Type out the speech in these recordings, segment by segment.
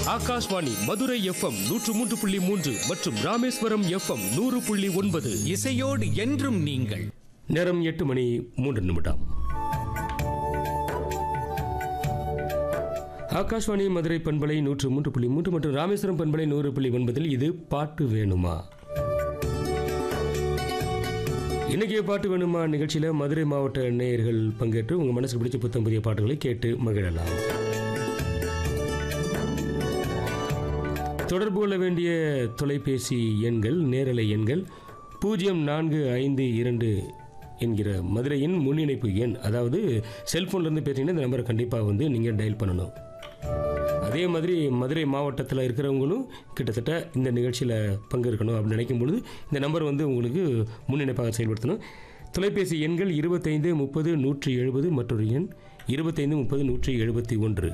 Akashvani Madurai FM நூற்று மூன்று புள்ளி மூன்று மற்றும் ராமேஸ்வரம் எஃப்எம் நூறு புள்ளி ஒன்பது இசையோடு என்றும் நீங்கள் நேரம் எட்டு மணி மூன்று நிமிடம் ஆகாஷ்வாணி மதுரை பண்பலை நூற்று மூன்று புள்ளி மூன்று மற்றும் ராமேஸ்வரம் பண்பலை நூறு புள்ளி ஒன்பதில் இது பாட்டு வேணுமா இன்னைக்கு பாட்டு வேணுமா நிகழ்ச்சியில் மதுரை மாவட்ட நேயர்கள் பங்கேற்று உங்கள் மனசுக்கு பிடிச்ச புத்தம் புதிய பாட்டுகளை கேட்டு மகிழலாம் தொடர்பு கொள்ள வேண்டிய தொலைபேசி எண்கள் நேரலை எண்கள் பூஜ்ஜியம் நான்கு ஐந்து இரண்டு என்கிற மதுரையின் முன்னிணைப்பு எண் அதாவது செல்ஃபோன்லேருந்து பேசிங்கன்னா இந்த நம்பரை கண்டிப்பாக வந்து நீங்கள் டயல் பண்ணணும் அதே மாதிரி மதுரை மாவட்டத்தில் இருக்கிறவங்களும் கிட்டத்தட்ட இந்த நிகழ்ச்சியில் பங்கேற்கணும் அப்படின்னு நினைக்கும் பொழுது இந்த நம்பர் வந்து உங்களுக்கு முன்னிணைப்பாக செயல்படுத்தணும் தொலைபேசி எண்கள் இருபத்தைந்து முப்பது நூற்றி எழுபது மற்றொரு எண் இருபத்தைந்து முப்பது நூற்றி எழுபத்தி ஒன்று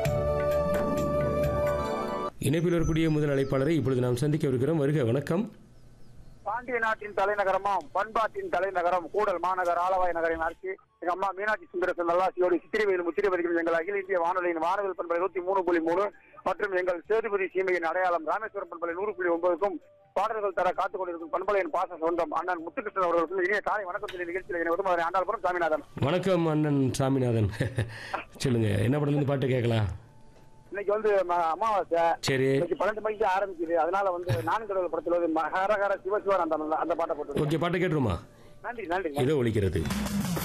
இணைப்பில் வரக்கூடிய முதல் அழைப்பாளரை இப்பொழுது நாம் சந்திக்கவிருக்கிறோம் வருக வணக்கம் பாண்டிய நாட்டின் தலைநகரமாம் பண்பாட்டின் தலைநகரம் கூடல் மாநகர் ஆலவாய் நகரின் ஆட்சி எங்க அம்மா மீனாட்சி சுந்தரசன் நல்லாசியோடு சித்திரவையில் முத்திரவதிக்கும் எங்கள் அகில இந்திய வானொலியின் வானவில் பண்பலை நூத்தி மூணு புள்ளி மூணு மற்றும் எங்கள் சேதுபதி சீமையின் அடையாளம் ராமேஸ்வரம் பண்பலை நூறு புள்ளி ஒன்பதுக்கும் பாடல்கள் தர காத்துக் கொண்டிருக்கும் பண்பலையின் பாச சொந்தம் அண்ணன் முத்துகிருஷ்ணன் அவர்களுக்கும் இனிய காலை வணக்கத்தில் நிகழ்ச்சியில் என்னை உதவுமாறு ஆண்டாள்புரம் சாமிநாதன் வணக்கம் அண்ணன் சாமிநாதன் சொல்லுங்க என்ன படத்துலேருந்து பாட்டு கேட்கலாம் இன்னைக்கு வந்து ம- அமாவாசை சரி இன்னைக்கு பன்னெண்டு மணிக்கு ஆரம்பிக்குது அதனால வந்து நான்கடவுள் படத்துல வந்து மகரகர சிவசிவன் அந்த அந்த பாட்டை போட்டு ஓகே பாட்டை கேட்டுருமா நன்றி நன்றி இதோ ஒழிக்கிறது